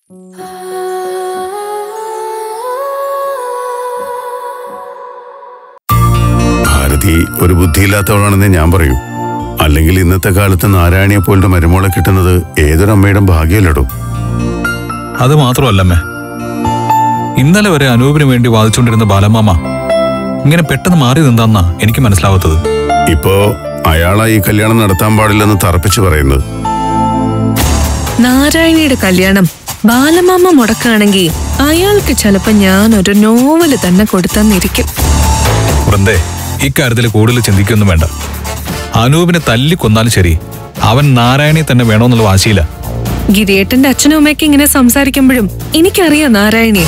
ഭാരതി ഒരു ബുദ്ധിയില്ലാത്തവളാണെന്ന് ഞാൻ പറയൂ അല്ലെങ്കിൽ ഇന്നത്തെ കാലത്ത് നാരായണിയെ പോലുള്ള മരുമോളെ കിട്ടുന്നത് ഏതൊരമ്മയുടെ ഭാഗ്യമല്ലടോ അത് മാത്രമല്ലമ്മേ ഇന്നലെ വരെ അനൂപിന് വേണ്ടി വാദിച്ചുകൊണ്ടിരുന്ന ബാലമാമ ഇങ്ങനെ പെട്ടെന്ന് മാറി നിന്നാന്നാ എനിക്ക് മനസ്സിലാവാത്തത് ഇപ്പോ അയാളാ ഈ കല്യാണം നടത്താൻ പാടില്ലെന്ന് തറപ്പിച്ചു പറയുന്നത് നാരായണിയുടെ കല്യാണം ബാലമാമ മുടക്കാണെങ്കിൽ അയാൾക്ക് ചിലപ്പോ ഞാൻ ഒരു നോവല് തന്നെ കൊടുത്തെന്നിരിക്കും വൃന്ദേ ഇക്കാര്യത്തിൽ കൂടുതൽ ചിന്തിക്കൊന്നും വേണ്ട അനൂപിനെ തല്ലി കൊന്നാലും ശരി അവൻ നാരായണിയെ തന്നെ വേണമെന്നുള്ള വാശിയില്ല ഗിരിയേട്ടന്റെ അച്ഛനും അമ്മയൊക്കെ ഇങ്ങനെ സംസാരിക്കുമ്പോഴും എനിക്കറിയാം നാരായണിയെ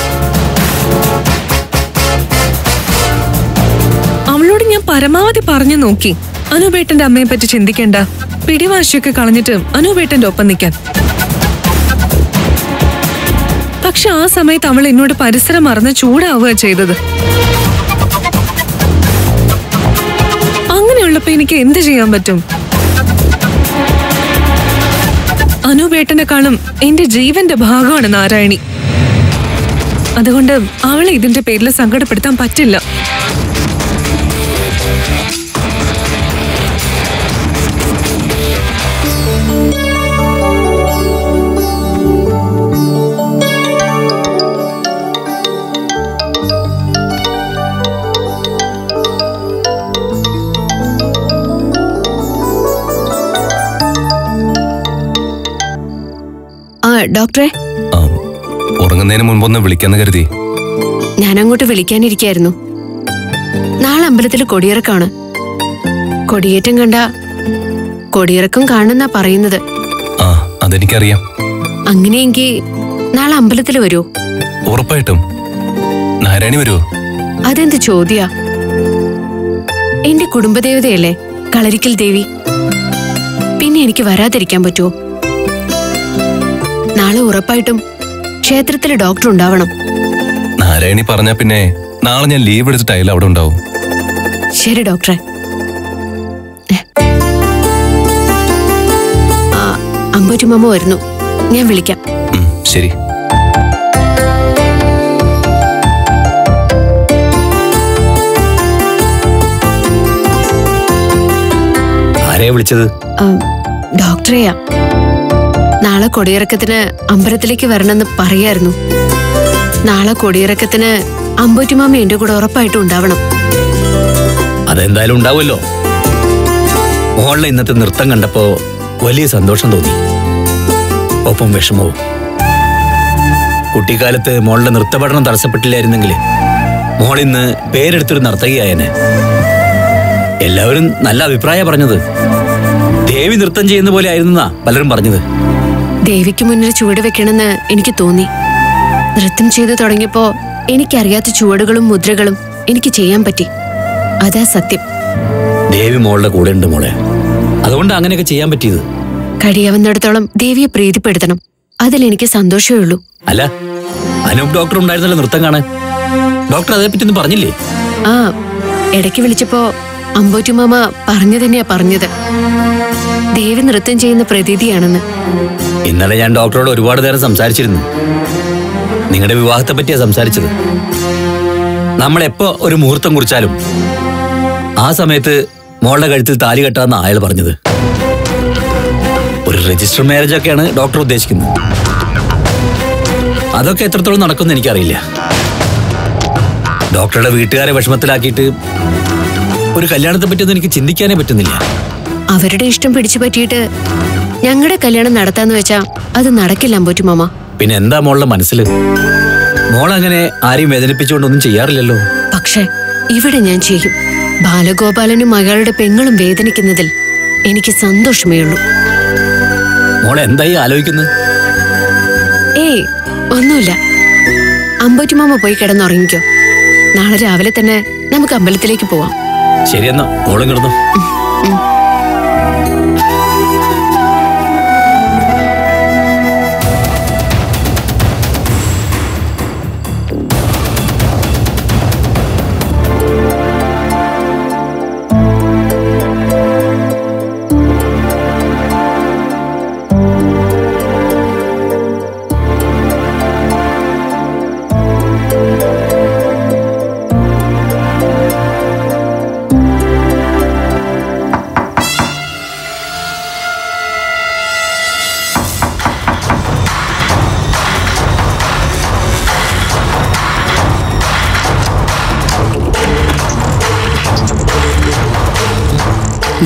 അവളോട് ഞാൻ പരമാവധി പറഞ്ഞു നോക്കി അനുപേട്ടന്റെ അമ്മയെ പറ്റി ചിന്തിക്കേണ്ട പിടിവാശിയൊക്കെ കളഞ്ഞിട്ട് അനുപേട്ടന്റെ ഒപ്പം നിൽക്കാൻ പക്ഷെ ആ സമയത്ത് അവൾ എന്നോട് പരിസരം മറന്ന് ചൂടാവുക ചെയ്തത് അങ്ങനെയുള്ളപ്പോ എനിക്ക് എന്ത് ചെയ്യാൻ പറ്റും അനുപേട്ടനെക്കാളും എന്റെ ജീവന്റെ ഭാഗമാണ് നാരായണി അതുകൊണ്ട് അവളെ ഇതിന്റെ പേരിൽ സങ്കടപ്പെടുത്താൻ പറ്റില്ല ആ ഡോക്ടറെ ആ, ഉറങ്ങുന്നതിന് മുൻപൊന്ന് വിളിക്കാന്ന് കരുതി ഞാൻ അങ്ങോട്ട് വിളിക്കാനിരിക്കായിരുന്നു നാളെ അമ്പലത്തിൽ കൊടിയിറക്കാണ് കൊടിയേറ്റം കണ്ട കൊടിയിറക്കം കാണുന്നാ പറയുന്നത് ആ അതെനിക്കറിയാം അങ്ങനെയെങ്കിൽ നാളെ അമ്പലത്തിൽ വരുമോ ഉറപ്പായിട്ടും നാരായണി വരുമോ അതെന്ത് ചോദ്യാ എന്റെ കുടുംബദേവതയല്ലേ കളരിക്കൽ ദേവി പിന്നെ എനിക്ക് വരാതിരിക്കാൻ പറ്റുമോ നാളെ ഉറപ്പായിട്ടും ക്ഷേത്രത്തിൽ ഡോക്ടർ ഉണ്ടാവണം നാരായണി പറഞ്ഞാ പിന്നെ നാളെ ഞാൻ ലീവ് എടുത്തിട്ടായാലും അവിടെ ഉണ്ടാവും ശരി ഡോക്ടറെ ആ, അമ്പൂറ്റുമാമ വരുന്നു ഞാൻ വിളിക്കാം ഉം, ശരി ആരെയാ വിളിച്ചത് ആ, ഡോക്ടറെയാ നാളെ കൊടിയിറക്കത്തിന് അമ്പലത്തിലേക്ക് വരണമെന്ന് പറയായിരുന്നു നാളെ കൊടിയിറക്കത്തിന് അമ്പൂറ്റുമാമ എന്റെ കൂടെ ഉറപ്പായിട്ടും ഉണ്ടാവണം അതെന്തായാലും ഉണ്ടാവുമല്ലോ മോളുടെ ഇന്നത്തെ നൃത്തം കണ്ടപ്പോ വലിയ സന്തോഷം തോന്നി ഒപ്പം വിഷമവും കുട്ടിക്കാലത്ത് മോളുടെ നൃത്തപഠനം തടസ്സപ്പെട്ടില്ലായിരുന്നെങ്കിൽ മോൾ ഇന്ന് പേരെടുത്തൊരു നർത്തകിയായനെ എല്ലാവരും നല്ല അഭിപ്രായ പറഞ്ഞത് ദേവി നൃത്തം ചെയ്യുന്ന പോലെ ആയിരുന്നാ പലരും പറഞ്ഞത് ദേവിക്ക് മുന്നിൽ ചുവട് വെക്കണമെന്ന് എനിക്ക് തോന്നി നൃത്തം ചെയ്തു തുടങ്ങിയപ്പോ എനിക്കറിയാത്ത ചുവടുകളും മുദ്രകളും എനിക്ക് ചെയ്യാൻ പറ്റി അതാ സത്യം ദേവി മോളുടെ കൂടെ ഉണ്ട് മോളെ അതുകൊണ്ട് അങ്ങനെയൊക്കെ ചെയ്യാൻ പറ്റിയത് കഴിയാവുന്നിടത്തോളം ദേവിയെ പ്രീതിപ്പെടുത്തണം അതിലെനിക്ക് സന്തോഷമേ ഉള്ളൂ അല്ല അനൂപ് ഡോക്ടർ ഉണ്ടായിരുന്നല്ലോ നൃത്തം കാണാൻ ഡോക്ടർ അതേപ്പറ്റി ഒന്നും പറഞ്ഞില്ലേ ആ ഇടയ്ക്ക് വിളിച്ചപ്പോ അമ്പോറ്റുമാമ പറഞ്ഞു തന്നെയാ പറഞ്ഞത് ദേവി നൃത്തം ചെയ്യുന്ന പ്രതീതിയാണെന്ന് ഇന്നലെ ഞാൻ ഡോക്ടറോട് ഒരുപാട് നേരം സംസാരിച്ചിരുന്നു നിങ്ങളുടെ വിവാഹത്തെ പറ്റിയാ സംസാരിച്ചത് നമ്മൾ എപ്പോ ഒരു മുഹൂർത്തം കുറിച്ചാലും ആ സമയത്ത് മോളുടെ കഴുത്തിൽ താലി കെട്ടാന്ന് അയാൾ പറഞ്ഞത് ഒരു രജിസ്റ്റർ മാരേജ് ഒക്കെയാണ് ഡോക്ടർ ഉദ്ദേശിക്കുന്നത് അതൊക്കെ എത്രത്തോളം നടക്കുമെന്ന് എനിക്കറിയില്ല ഡോക്ടറുടെ വീട്ടുകാരെ വിഷമത്തിലാക്കിയിട്ട് ഒരു കല്യാണത്തെ പറ്റിയൊന്നും എനിക്ക് ചിന്തിക്കാനേ പറ്റുന്നില്ല അവരുടെ ഇഷ്ടം പിടിച്ചു പറ്റിയിട്ട് ഞങ്ങളുടെ കല്യാണം നടത്താന്ന് വെച്ചാ അത് നടക്കില്ല അമ്പോറ്റുമാമ പിന്നെ എന്താ മോളുടെ മനസ്സിൽ മോൾ അങ്ങനെ ആരെയും വേദനിപ്പിച്ചുകൊണ്ടൊന്നും ചെയ്യാറില്ലല്ലോ പക്ഷെ ഇവിടെ ഞാൻ ചെയ്യും ബാലഗോപാലനും മകളുടെ പെങ്ങളും വേദനിക്കുന്നതിൽ എനിക്ക് സന്തോഷമേ ഉള്ളൂ മോളെ എന്തായി ആലോചിക്കുന്നത് ഏയ് ഒന്നുമില്ല അമ്പോറ്റുമാമ പോയി കിടന്നുറങ്ങിക്കോ നാളെ രാവിലെ തന്നെ നമുക്ക് അമ്പലത്തിലേക്ക് പോവാം ശരിയെന്നാ മോളും കിടന്നു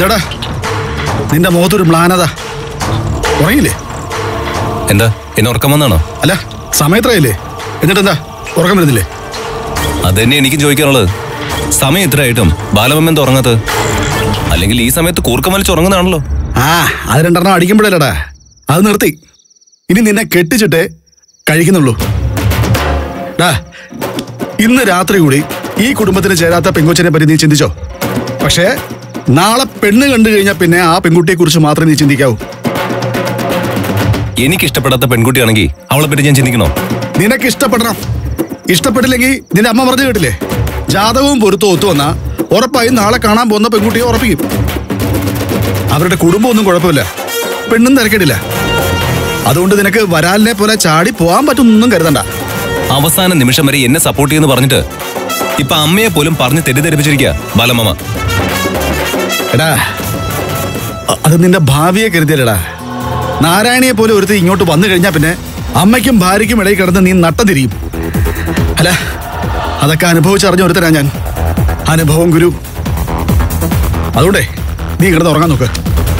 എന്താടാ നിന്റെ മുഖത്തൊരു മ്ലാനത ഉറങ്ങിയില്ലേ എന്താ എന്നെ ഉറക്കം വന്നാണോ അല്ല സമയത്രയില്ലേ എന്നിട്ടെന്താ ഉറക്കം വരുന്നില്ലേ അത് തന്നെ എനിക്കും ചോദിക്കാനുള്ളത് സമയം ഇത്രയായിട്ടും ബാലമമ്മ എന്താ ഉറങ്ങാത്തത് അല്ലെങ്കിൽ ഈ സമയത്ത് കൂർക്കം വലിച്ച് ഉറങ്ങുന്നതാണല്ലോ ആ അത് രണ്ടെണ്ണം അടിക്കുമ്പോഴല്ലടാ അത് നിർത്തി ഇനി നിന്നെ കെട്ടിച്ചിട്ടേ കഴിക്കുന്നുള്ളൂ ഡാ ഇന്ന് രാത്രി കൂടി ഈ കുടുംബത്തിന് ചേരാത്ത പെങ്കൊച്ചിനെ പറ്റി നീ ചിന്തിച്ചോ പക്ഷേ നാളെ പെണ്ണ് കണ്ടു കഴിഞ്ഞാൽ പിന്നെ ആ പെൺകുട്ടിയെ കുറിച്ച് മാത്രമേ നീ ചിന്തിക്കാവൂ എനിക്ക് ഇഷ്ടപ്പെടാത്ത പെൺകുട്ടിയാണെങ്കിൽ അവളെ പറ്റി ഞാൻ ചിന്തിക്കണോ നിനക്ക് ഇഷ്ടപ്പെടണം ഇഷ്ടപ്പെട്ടില്ലെങ്കിൽ നിന്റെ അമ്മ പറഞ്ഞു കേട്ടില്ലേ ജാതകവും പൊരുത്തവും ഒത്തു വന്നാ ഉറപ്പായും നാളെ കാണാൻ പോകുന്ന പെൺകുട്ടിയെ ഉറപ്പിക്കും അവരുടെ കുടുംബമൊന്നും കുഴപ്പമില്ല പെണ്ണും തിരക്കിടില്ല അതുകൊണ്ട് നിനക്ക് വരാലിനെ പോലെ ചാടി പോകാൻ പറ്റുന്നൊന്നും കരുതണ്ട അവസാന നിമിഷം വരെ എന്നെ സപ്പോർട്ട് ചെയ്യുന്നു പറഞ്ഞിട്ട് ഇപ്പൊ അമ്മയെ പോലും പറഞ്ഞ് തെറ്റിദ്ധരിപ്പിച്ചിരിക്കുക ബാലമ്മ എടാ അ- അത് നിന്റെ ഭാവിയെ കരുതിയല്ലടാ നാരായണിയെ പോലെ ഒരുത്തി ഇങ്ങോട്ട് വന്നു കഴിഞ്ഞാൽ പിന്നെ അമ്മയ്ക്കും ഭാര്യയ്ക്കും ഇടയിൽ കിടന്ന് നീ നട്ടം തിരിയും അല്ല അതൊക്കെ അനുഭവിച്ചറിഞ്ഞ ഒരുത്തരാ ഞാൻ അനുഭവം ഗുരു അതുകൊണ്ടേ നീ കിടന്ന് ഉറങ്ങാൻ നോക്ക്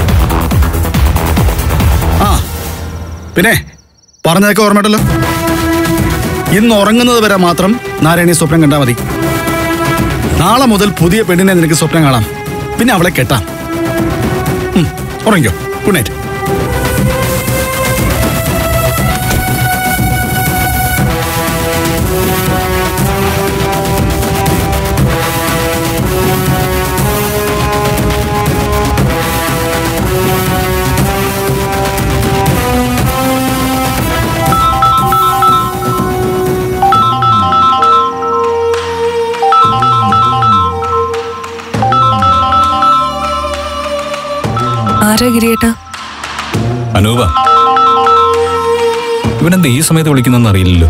ആ പിന്നെ പറഞ്ഞതൊക്കെ ഓർമ്മയുണ്ടല്ലോ ഇന്ന് ഉറങ്ങുന്നത് വരെ മാത്രം നാരായണി സ്വപ്നം കണ്ടാൽ മതി നാളെ മുതൽ പുതിയ പെണ്ണിനെ നിനക്ക് സ്വപ്നം കാണാം പിന്നെ അവളെ കെട്ടാം ഉം, ഉറങ്ങിക്കോ ഗുഡ് നൈറ്റ് ആരാ ഗിരിയേട്ടാ അനൂപ ഇവനെന്താ ഈ സമയത്ത് വിളിക്കുന്നെന്ന് അറിയില്ലല്ലോ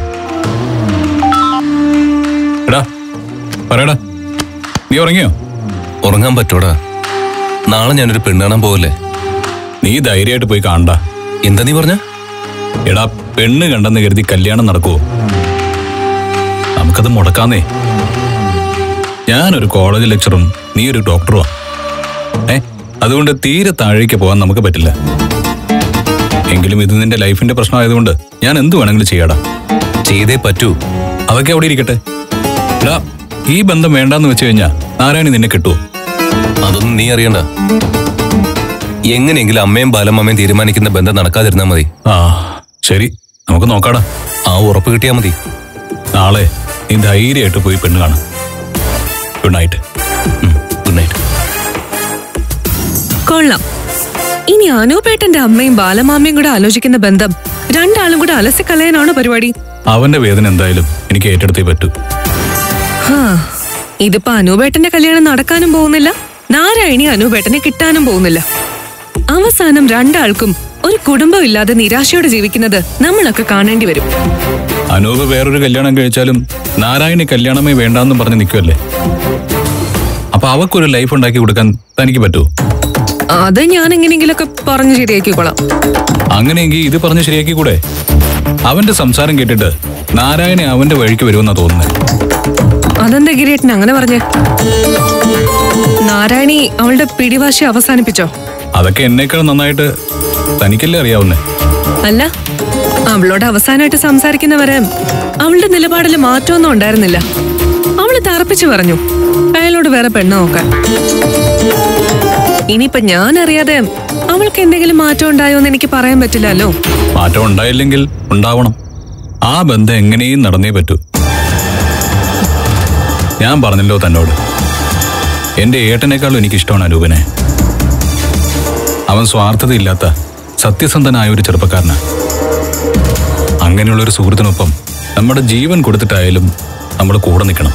എടാ പറയടാ നീ ഉറങ്ങിയോ ഉറങ്ങാൻ പറ്റൂടാ നാളെ ഞാനൊരു പെണ്ണ് കാണാൻ പോവല്ലേ നീ ധൈര്യമായിട്ട് പോയി കാണണ്ട എന്താ നീ പറഞ്ഞ എടാ പെണ്ണ് കണ്ടെന്ന് കരുതി കല്യാണം നടക്കുവോ നമുക്കത് മുടക്കാന്നേ ഞാനൊരു കോളേജ് ലെക്ചറും നീ ഒരു ഡോക്ടറുമാ ഏ അതുകൊണ്ട് തീരെ താഴേക്ക് പോകാൻ നമുക്ക് പറ്റില്ല എങ്കിലും ഇത് നിന്റെ ലൈഫിന്റെ പ്രശ്നമായതുകൊണ്ട് ഞാൻ എന്ത് വേണമെങ്കിലും ചെയ്യാടാ ചെയ്തേ പറ്റൂ അതൊക്കെ അവിടെ ഇരിക്കട്ടെ എടാ ഈ ബന്ധം വേണ്ടാന്ന് വെച്ച് കഴിഞ്ഞാ നാരായണി നിന്നെ കിട്ടുമോ അതൊന്നും നീ അറിയണ്ട എങ്ങനെയെങ്കിലും അമ്മയും ബാലമ്മയും തീരുമാനിക്കുന്ന ബന്ധം നടക്കാതിരുന്നാ മതി ആ ശരി നമുക്ക് നോക്കാടാ ആ ഉറപ്പ് കിട്ടിയാ മതി നാളെ നീ ധൈര്യമായിട്ട് പോയി പെണ്ണ് കാണാം ഗുഡ് നൈറ്റ് ഗുഡ് നൈറ്റ് കൊള്ളാം ഇനി അനൂപേട്ടന്റെ അമ്മയും ബാലമാമയും കൂടെ ആലോചിക്കുന്ന ബന്ധം രണ്ടാളും കൂടെ അലസിക്കളയാനാണോ പരിപാടി അവന്റെ വേദന എന്തായാലും എനിക്ക് ഏറ്റെടുത്തേ പറ്റൂ ഹാ ഇതിപ്പോ അനൂപേട്ടന്റെ കല്യാണം നടക്കാനും പോകുന്നില്ല നാരായണി അനൂപേട്ടനെ കിട്ടാനും പോകുന്നില്ല അവസാനം രണ്ടാൾക്കും ഒരു കുടുംബം ഇല്ലാതെ നിരാശയോടെ ജീവിക്കുന്നത് നമ്മളൊക്കെ കാണേണ്ടി വരും അനൂപ് വേറൊരു കല്യാണം കഴിച്ചാലും നാരായണി കല്യാണമേ വേണ്ടാന്ന് പറഞ്ഞ് നിൽക്കുമല്ലേ അപ്പൊ അവക്കൊരു ലൈഫ് ഉണ്ടാക്കി കൊടുക്കാൻ തനിക്ക് പറ്റുമോ അത് ഞാൻ എങ്ങനെയെങ്കിലൊക്കെ പറഞ്ഞു ശരിയാക്കിക്കോളാം അങ്ങനെയെങ്കിൽ ഇത് പറഞ്ഞ് ശരിയാക്കി കൂടെ അവന്റെ സംസാരം കേട്ടിട്ട് നാരായണി അവന്റെ വഴിക്ക് വരുമെന്നാ തോന്നുന്നത് അതെന്താ ഗിരിയേട്ടൻ അങ്ങനെ പറഞ്ഞേ നാരായണി അവളുടെ പിടിവാശി അവസാനിപ്പിച്ചോ അതൊക്കെ എന്നേക്കാൾ നന്നായിട്ട് തനിക്കല്ലേ അറിയാവുന്നേ അല്ല അവളോട് അവസാനമായിട്ട് സംസാരിക്കുന്നവരെ അവളുടെ നിലപാടിൽ മാറ്റമൊന്നും ഉണ്ടായിരുന്നില്ല അവള് തറപ്പിച്ചു പറഞ്ഞു അയാളോട് വേറെ പെണ്ണ് നോക്കാൻ ഇനിയിപ്പൊ ഞാൻ അറിയാതെ അവൾക്ക് എന്തെങ്കിലും മാറ്റം ഉണ്ടായോ എന്ന് എനിക്ക് പറയാൻ പറ്റില്ലല്ലോ മാറ്റം ഉണ്ടായില്ലെങ്കിൽ ഉണ്ടാവണം ആ ബന്ധം എങ്ങനെയും നടന്നേ പറ്റൂ ഞാൻ പറഞ്ഞല്ലോ തന്നോട് എന്റെ ഏട്ടനേക്കാളും എനിക്കിഷ്ടമാണ് അനൂപനെ അവൻ സ്വാർത്ഥതയില്ലാത്ത സത്യസന്ധനായ ഒരു ചെറുപ്പക്കാരനാണ് അങ്ങനെയുള്ള ഒരു സുഹൃത്തിനൊപ്പം നമ്മുടെ ജീവൻ കൊടുത്തിട്ടായാലും നമ്മൾ കൂടെ നിൽക്കണം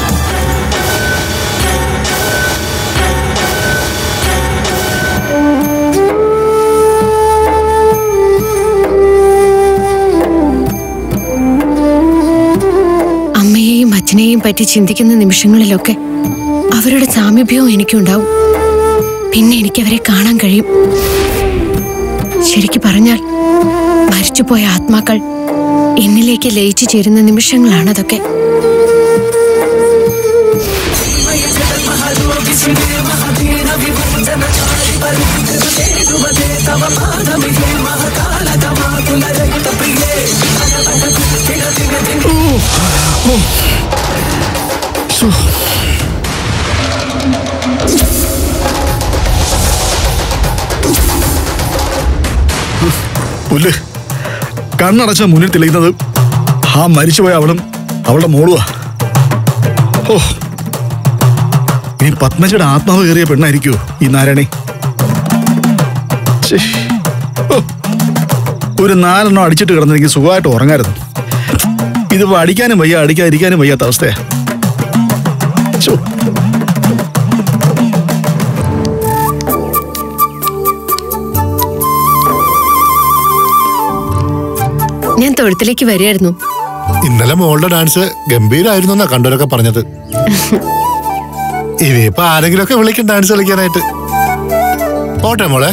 അമ്മയെയും അച്ഛനെയും പറ്റി ചിന്തിക്കുന്ന നിമിഷങ്ങളിലൊക്കെ അവരുടെ സാമീപ്യവും എനിക്കുണ്ടാവും പിന്നെ എനിക്കവരെ കാണാൻ കഴിയും ശരിക്കു പറഞ്ഞാൽ മരിച്ചുപോയ ആത്മാക്കൾ എന്നിലേക്ക് ലയിച്ചു ചേരുന്ന നിമിഷങ്ങളാണതൊക്കെ മഹാ പുല്ല് കണ്ണടച്ച മുന്നിൽ തെളിയുന്നത് ആ മരിച്ചുപോയ അവളും അവളുടെ മോളുവാ ഓ ഇനി പത്മജിയുടെ ആത്മാവ് കയറിയ പെണ്ണായിരിക്കുമോ ഈ നാരായണി ശ്ശേ. ഓ. ഒരു നാലെണ്ണം അടിച്ചിട്ട് കിടന്നെനിക്ക് സുഖമായിട്ട് ഉറങ്ങായിരുന്നു ഇതിപ്പോ അടിക്കാനും വയ്യ അടിക്കാതിരിക്കാനും വയ്യാത്ത അവസ്ഥയാ ശ്ശോ. ഞാൻ തൊഴുത്തിലേക്ക് വരികയായിരുന്നു ഇന്നലെ മോളുടെ ഡാൻസ് ഗംഭീരായിരുന്നു എന്നാ കണ്ടവരൊക്കെ പറഞ്ഞത് ഇനിയിപ്പോ ആരെങ്കിലുമൊക്കെ വിളിക്കും ഡാൻസ് കളിക്കാനായിട്ട് പോട്ടെ മോളെ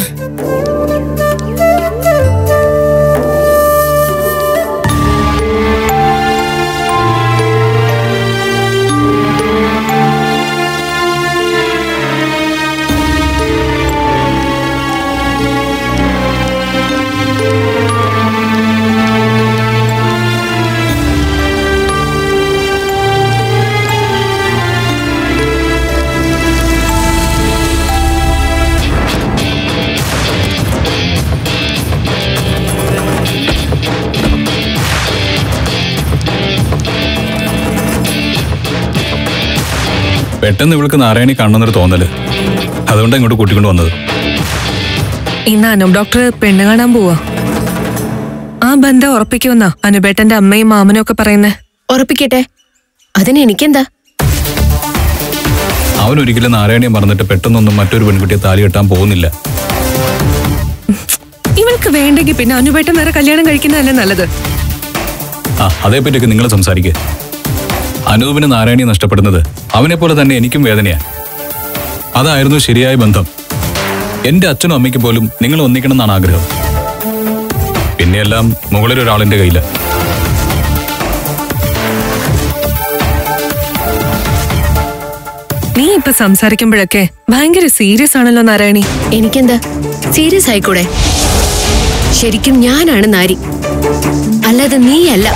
പെട്ടെന്ന് ഇവൾക്ക് നാരായണി കാണണമെന്നൊരു തോന്നല് അതുകൊണ്ട് ഇങ്ങോട്ട് കൂട്ടിക്കൊണ്ട് വന്നത് ഇന്ന് അനൂപ് ഡോക്ടർ പെണ്ണ് കാണാൻ പോവാ ആ ബന്ധം ഉറപ്പിക്കുമെന്നാ അനുപേട്ടന്റെ അമ്മയും മാമനും ഒക്കെ പറയുന്നേ ഉറപ്പിക്കട്ടെ അതിന് എനിക്കെന്താ അവൻ ഒരിക്കലും നാരായണിയെ മറന്നിട്ട് പെട്ടെന്നൊന്നും മറ്റൊരു പെൺകുട്ടിയെ താലി കെട്ടാൻ പോകുന്നില്ല ഇവൾക്ക് വേണ്ടെങ്കിൽ പിന്നെ അനുപേട്ടൻ വേറെ കല്യാണം കഴിക്കുന്നതല്ലേ നല്ലത് ആ അതേപ്പറ്റിയൊക്കെ നിങ്ങൾ സംസാരിക്കുക അനൂപിന് നാരായണിയെ നഷ്ടപ്പെടുന്നത് അവനെ പോലെ തന്നെ എനിക്കും വേദനയാ അതായിരുന്നു ശരിയായ ബന്ധം എന്റെ അച്ഛനും അമ്മയ്ക്കും പോലും നിങ്ങൾ ഒന്നിക്കണം എന്നാണ് ആഗ്രഹം പിന്നെയെല്ലാം മുകളിൽ ഒരാളിന്റെ കയ്യില് നീ ഇപ്പൊ സംസാരിക്കുമ്പോഴൊക്കെ ഭയങ്കര സീരിയസ് ആണല്ലോ നാരായണി എനിക്കെന്താ സീരിയസ് ആയിക്കൂടെ ശരിക്കും ഞാനാണ് നാരി അല്ലാതെ നീയല്ല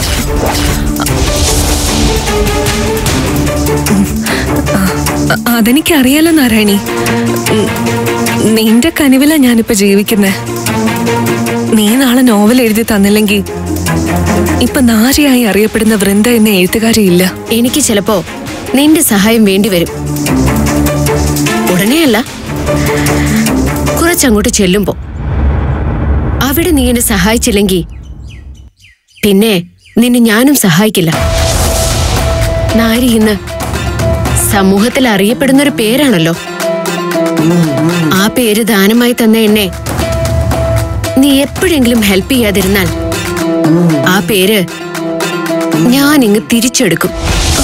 അ- അതെനിക്കറിയാലോ നാരായണി ഉം, നിന്റെ കനിവിലാ ഞാനിപ്പോ ജീവിക്കുന്നേ നീ നാളെ നോവൽ എഴുതി തന്നില്ലെങ്കിൽ ഇപ്പൊ നാരിയായി അറിയപ്പെടുന്ന വൃന്ദ എന്ന എഴുത്തുകാരിയില്ല എനിക്ക് ചിലപ്പോ നിന്റെ സഹായം വേണ്ടി വരും ഉടനെയല്ല കുറച്ചങ്ങോട്ട് ചെല്ലുമ്പോ അവിടെ നീ എന്നെ സഹായിച്ചില്ലെങ്കിൽ പിന്നെ നിന്നെ ഞാനും സഹായിക്കില്ല നാരി ഇന്ന് സമൂഹത്തിൽ അറിയപ്പെടുന്ന ഒരു പേരാണല്ലോ ആ പേര് ദാനമായി തന്ന എന്നെ നീ എപ്പോഴെങ്കിലും ഹെൽപ്പ് ചെയ്യാതിരുന്നാൽ ആ പേര് ഞാൻ ഇങ്ങ് തിരിച്ചെടുക്കും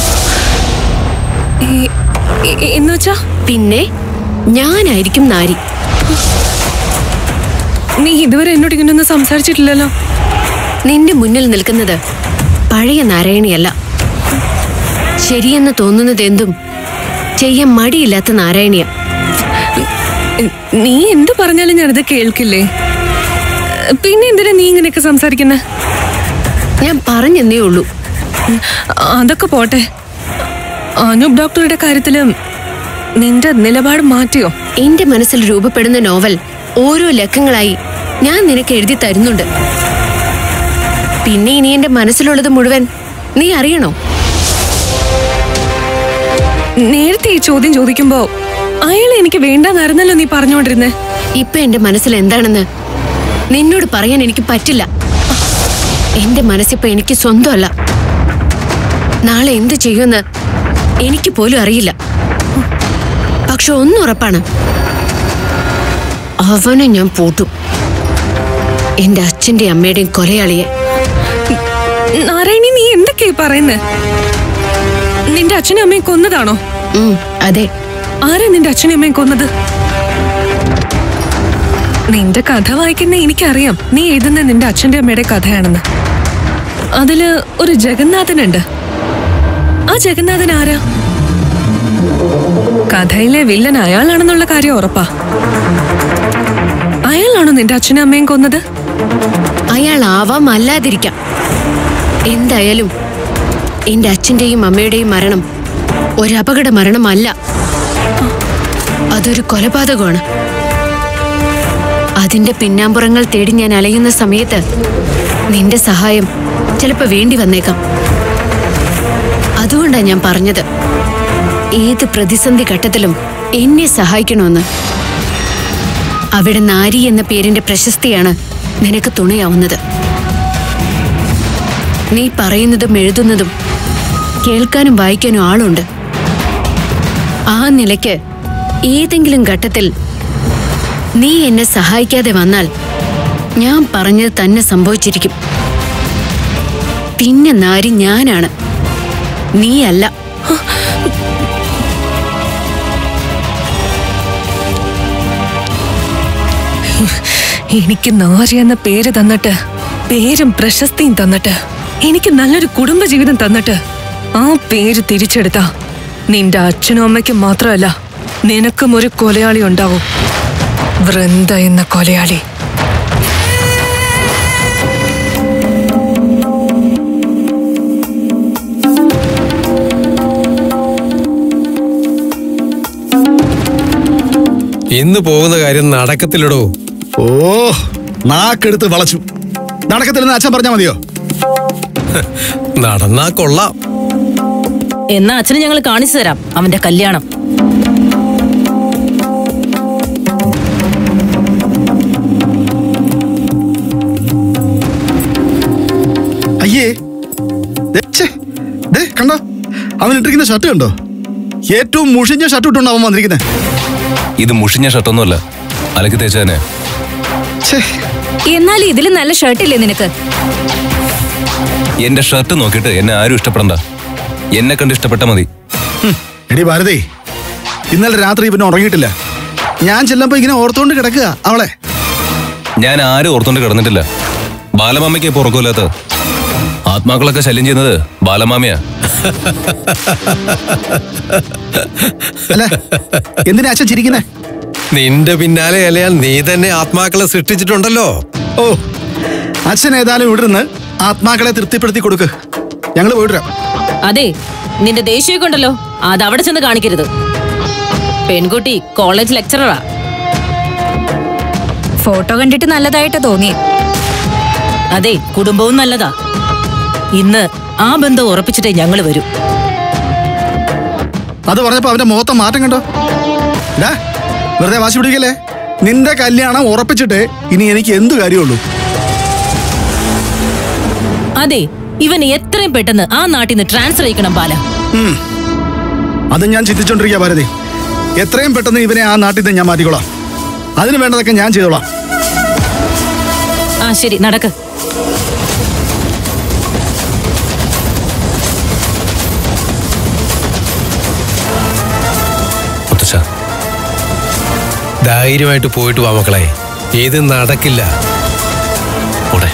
ഈ- ഈ- എന്നുവെച്ചാ പിന്നെ ഞാനായിരിക്കും നാരി നീ ഇതുവരെ എന്നോട് ഇങ്ങനെയൊന്നും സംസാരിച്ചിട്ടില്ലല്ലോ നിന്റെ മുന്നിൽ നിൽക്കുന്നത് പഴയ നാരായണിയല്ല ശരിയെന്ന് തോന്നുന്നത് എന്തും ചെയ്യാൻ മടിയില്ലാത്ത നാരായണിയ നീ എന്ത് പറഞ്ഞാലും ഞാനത് കേൾക്കില്ലേ പിന്നെ എന്തിനാ നീ ഇങ്ങനെയൊക്കെ സംസാരിക്കുന്നത് ഞാൻ പറഞ്ഞെന്നേ ഉള്ളൂ അതൊക്കെ പോട്ടെ അനൂപ് ഡോക്ടറുടെ കാര്യത്തിലും നിന്റെ നിലപാട് മാറ്റിയോ എന്റെ മനസ്സിൽ രൂപപ്പെടുന്ന നോവൽ ഓരോ ലക്കങ്ങളായി ഞാൻ നിനക്ക് എഴുതി തരുന്നുണ്ട് പിന്നെ ഇനി എന്റെ മനസ്സിലുള്ളത് മുഴുവൻ നീ അറിയണോ നേരത്തെ ഈ ചോദ്യം ചോദിക്കുമ്പോ അയാളെ എനിക്ക് വേണ്ടെന്നായിരുന്നല്ലോ നീ പറഞ്ഞുകൊണ്ടിരുന്നേ ഇപ്പൊ എന്റെ മനസ്സിൽ എന്താണെന്ന് നിന്നോട് പറയാൻ എനിക്ക് പറ്റില്ല എന്റെ മനസ്സിപ്പോ എനിക്ക് സ്വന്തമല്ല നാളെ എന്ത് ചെയ്യുമെന്ന് എനിക്ക് പോലും അറിയില്ല പക്ഷെ ഒന്നുറപ്പാണ് അവനെ ഞാൻ പൂട്ടും എന്റെ അച്ഛന്റെയും അമ്മയുടെയും കൊലയാളിയെ നാരായണി നീ എന്തൊക്കെയാ പറയുന്നേ നിന്റെ അച്ഛനും അമ്മയും കൊന്നതാണോ ഉം, അതെ ആരാ നിന്റെ അച്ഛനും അമ്മയും കൊന്നത് നിന്റെ കഥ വായിക്കുന്ന എനിക്കറിയാം നീ എഴുതുന്ന നിന്റെ അച്ഛന്റെ അമ്മയുടെ കഥയാണെന്ന് അതില് ഒരു ജഗന്നാഥനുണ്ട് ആ ജഗന്നാഥൻ ആരാ കഥയിലെ വില്ലൻ അയാളാണെന്നുള്ള കാര്യം ഉറപ്പാ അയാളാണോ നിന്റെ അച്ഛനും അമ്മയും കൊന്നത് അയാൾ ആവാം അല്ലാതിരിക്കാം എന്തായാലും എന്റെ അച്ഛന്റെയും അമ്മയുടെയും മരണം ഒരു അപകട മരണമല്ല അതൊരു കൊലപാതകമാണ് അതിന്റെ പിന്നാമ്പുറങ്ങൾ തേടി ഞാൻ അലയുന്ന സമയത്ത് നിന്റെ സഹായം ചിലപ്പോ വേണ്ടി വന്നേക്കാം അതുകൊണ്ടാ ഞാൻ പറഞ്ഞത് ഏത് പ്രതിസന്ധി ഘട്ടത്തിലും എന്നെ സഹായിക്കണമെന്ന് അവിടെ നാരി എന്ന പേരിന്റെ പ്രശസ്തിയാണ് നിനക്ക് തുണയാവുന്നത് നീ പറയുന്നതും എഴുതുന്നതും കേൾക്കാനും വായിക്കാനും ആളുണ്ട് ആ നിലയ്ക്ക് ഏതെങ്കിലും ഘട്ടത്തിൽ നീ എന്നെ സഹായിക്കാതെ വന്നാൽ ഞാൻ പറഞ്ഞത് തന്നെ സംഭവിച്ചിരിക്കും പിന്നെ നാരി ഞാനാണ് നീയല്ല എനിക്ക് നാരി എന്ന പേര് തന്നിട്ട് പേരും പ്രശസ്തിയും തന്നിട്ട് എനിക്ക് നല്ലൊരു കുടുംബജീവിതം തന്നിട്ട് ആ പേര് തിരിച്ചെടുത്ത നിന്റെ അച്ഛനും അമ്മയ്ക്കും മാത്രമല്ല നിനക്കും ഒരു കൊലയാളി ഉണ്ടാവും വൃന്ദ എന്ന കൊലയാളി ഇന്ന് പോകുന്ന കാര്യം നടക്കത്തില്ലടോ ഓ നാക്കെടുത്ത് വളച്ചു നടക്കത്തില്ലെന്ന് അച്ഛൻ പറഞ്ഞാൽ മതിയോ നടന്നാ കൊള്ളാം എന്നാ അച്ഛന് ഞങ്ങൾ കാണിച്ചു തരാം അവന്റെ കല്യാണം അയ്യേ ദേ, ഛേ, ദേ കണ്ടോ അവൻ ഇട്ടിരിക്കുന്ന ഷർട്ട് കണ്ടോ ഏറ്റവും മുഷിഞ്ഞ ഷർട്ട് ഇട്ടുണ്ടോ അവൻ വന്നിരിക്കുന്നത് ഇത് മുഷിഞ്ഞ ഷർട്ടൊന്നുമല്ല അലക്കി തേച്ചതന്നെ ഛേ എന്നാൽ ഇതിലും നല്ല ഷർട്ടില്ലേ നിനക്ക് എന്റെ ഷർട്ട് നോക്കിയിട്ട് എന്നെ ആരും ഇഷ്ടപ്പെടണ്ട എന്നെ കണ്ട് ഇഷ്ടപ്പെട്ട മതി ഹും, എടി ഭാരതി ഇന്നലെ രാത്രി പിന്നെ ഉറങ്ങിയിട്ടില്ല ഞാൻ ചെല്ലുമ്പോ ഇങ്ങനെ ഓർത്തോണ്ട് കിടക്കുക അവളെ ഞാൻ ആരും ഓർത്തോണ്ട് കിടന്നിട്ടില്ല ബാലമാമയ്ക്ക് ഇപ്പൊ ഉറക്കമില്ലാത്ത ആത്മാക്കളൊക്കെ ശല്യം ചെയ്യുന്നത് ബാലമാമയാ അല്ല എന്തിനാ അച്ഛൻ ചിരിക്കുന്നേ നിന്റെ പിന്നാലെ അലയാൻ നീ തന്നെ ആത്മാക്കളെ സൃഷ്ടിച്ചിട്ടുണ്ടല്ലോ ഓ അച്ഛൻ ഏതായാലും ഇവിടെ നിന്ന് ആത്മാക്കളെ തൃപ്തിപ്പെടുത്തി കൊടുക്ക് ഞങ്ങൾ പോയിട്ടാ അതെ നിന്റെ ദേഷ്യമൊക്കെ ഉണ്ടല്ലോ അത് അവിടെ ചെന്ന് കാണിക്കരുത് പെൺകുട്ടി കോളേജ് ലെക്ചററാ ഫോട്ടോ കണ്ടിട്ട് നല്ലതായിട്ട് തോന്നി അതെ കുടുംബവും നല്ലതാ ഇന്ന് ആ ബന്ധം ഉറപ്പിച്ചിട്ടേ ഞങ്ങൾ വരൂ അത് പറഞ്ഞപ്പോ അവന്റെ മുഖത്തെ മാറ്റം കണ്ടോ ഡാ വെറുതെ വാശി പിടിക്കല്ലേ നിന്റെ കല്യാണം ഉറപ്പിച്ചിട്ടേ ഇനി എനിക്ക് എന്ത് കാര്യമുള്ളൂ അതെ ഇവൻ എത്രയും പെട്ടെന്ന് ആ നാട്ടിൽ നിന്ന് ട്രാൻസ്ഫർ ചെയ്യിക്കണം ബാല ഉം. അത് ഞാൻ ചിന്തിച്ചോണ്ടിരിക്കുക ഭാരതി എത്രയും പെട്ടെന്ന് ഇവനെ ആ നാട്ടിൽ നിന്ന് ഞാൻ മാറ്റിക്കോളാം അതിന് വേണ്ടതൊക്കെ ഞാൻ ചെയ്തോളാം ആ ശരി നടക്ക് മുത്തച്ഛ ധൈര്യമായിട്ട് പോയിട്ട് വാ മക്കളെ ഇത് നടക്കില്ല പോടെ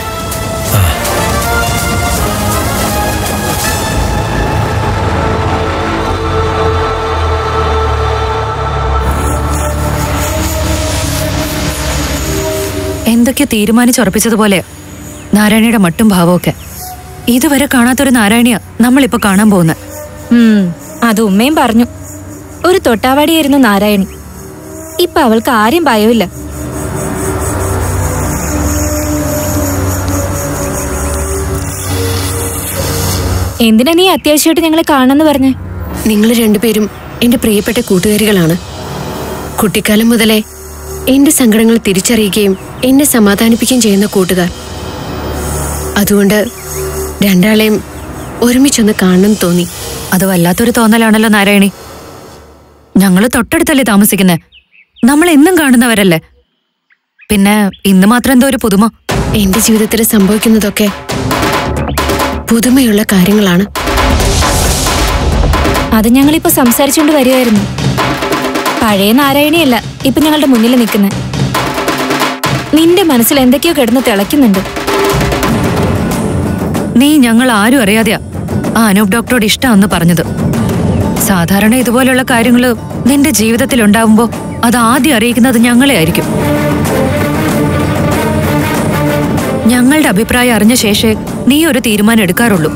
എന്തൊക്കെയോ തീരുമാനിച്ചുറപ്പിച്ചതുപോലെ നാരായണിയുടെ മട്ടും ഭാവമൊക്കെ ഇതുവരെ കാണാത്തൊരു നാരായണിയാ നമ്മളിപ്പോ കാണാൻ പോകുന്നത് ഉം, അത് ഉമ്മയും പറഞ്ഞു ഒരു തൊട്ടാവാടിയായിരുന്നു നാരായണി ഇപ്പൊ അവൾക്ക് ആരും ഭയമില്ല എന്തിനാ നീ അത്യാവശ്യമായിട്ട് ഞങ്ങളെ കാണാന്ന് പറഞ്ഞേ നിങ്ങൾ രണ്ടുപേരും എന്റെ പ്രിയപ്പെട്ട കൂട്ടുകാരികളാണ് കുട്ടിക്കാലം മുതലേ എന്റെ സങ്കടങ്ങൾ തിരിച്ചറിയുകയും എന്നെ സമാധാനിപ്പിക്കുകയും ചെയ്യുന്ന കൂട്ടുകാർ അതുകൊണ്ട് രണ്ടാളെയും ഒരുമിച്ചൊന്ന് കാണണം തോന്നി അത് വല്ലാത്തൊരു തോന്നലാണല്ലോ നാരായണി ഞങ്ങള് തൊട്ടടുത്തല്ലേ താമസിക്കുന്നേ നമ്മൾ എന്നും കാണുന്നവരല്ലേ പിന്നെ ഇന്ന് മാത്രം എന്തോ ഒരു പുതുമ എന്റെ ജീവിതത്തിൽ സംഭവിക്കുന്നതൊക്കെ പുതുമയുള്ള കാര്യങ്ങളാണ് അത് ഞങ്ങളിപ്പോ സംസാരിച്ചുകൊണ്ട് വരുമായിരുന്നു പഴയ നാരായണിയല്ല ഇപ്പൊ ഞങ്ങളുടെ മുന്നിൽ നിൽക്കുന്നത് നിന്റെ മനസ്സിൽ എന്തൊക്കെയോ കിടന്ന് തിളയ്ക്കുന്നുണ്ട് നീ ഞങ്ങൾ ആരും അറിയാതെയാ ആ അനൂപ് ഡോക്ടറോട് ഇഷ്ടമാന്ന് പറഞ്ഞത് സാധാരണ ഇതുപോലുള്ള കാര്യങ്ങള് നിന്റെ ജീവിതത്തിൽ ഉണ്ടാവുമ്പോ അത് ആദ്യം അറിയിക്കുന്നത് ഞങ്ങളെ ആയിരിക്കും ഞങ്ങളുടെ അഭിപ്രായം അറിഞ്ഞ ശേഷേ നീ ഒരു തീരുമാനം എടുക്കാറുള്ളൂ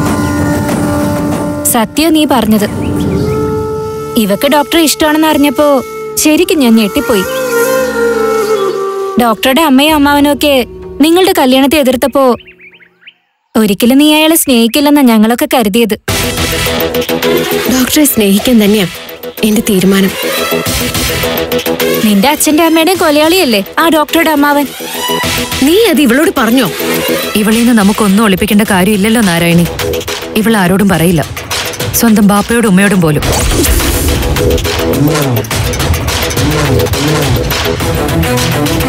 സത്യം നീ പറഞ്ഞത് ഇവക്ക് ഡോക്ടറെ ഇഷ്ടമാണെന്ന് അറിഞ്ഞപ്പോ ശരിക്കും ഞാൻ ഞെട്ടിപ്പോയി ഡോക്ടറുടെ അമ്മയും അമ്മാവനും ഒക്കെ നിങ്ങളുടെ കല്യാണത്തെ എതിർത്തപ്പോ ഒരിക്കലും നീ അയാളെ സ്നേഹിക്കില്ലെന്നാ ഞങ്ങളൊക്കെ കരുതിയത് ഡോക്ടറെ സ്നേഹിക്കാൻ തന്നെയാ എന്റെ തീരുമാനം നിന്റെ അച്ഛന്റെ അമ്മയുടെയും കൊലയാളിയല്ലേ ആ ഡോക്ടറുടെ അമ്മാവൻ നീ അത് ഇവളോട് പറഞ്ഞോ ഇവളിൽ നിന്ന് നമുക്കൊന്നും ഒളിപ്പിക്കേണ്ട കാര്യമില്ലല്ലോ നാരായണി ഇവൾ ആരോടും പറയില്ല സ്വന്തം ബാപ്പയോടും ഉമ്മയോടും പോലും ആ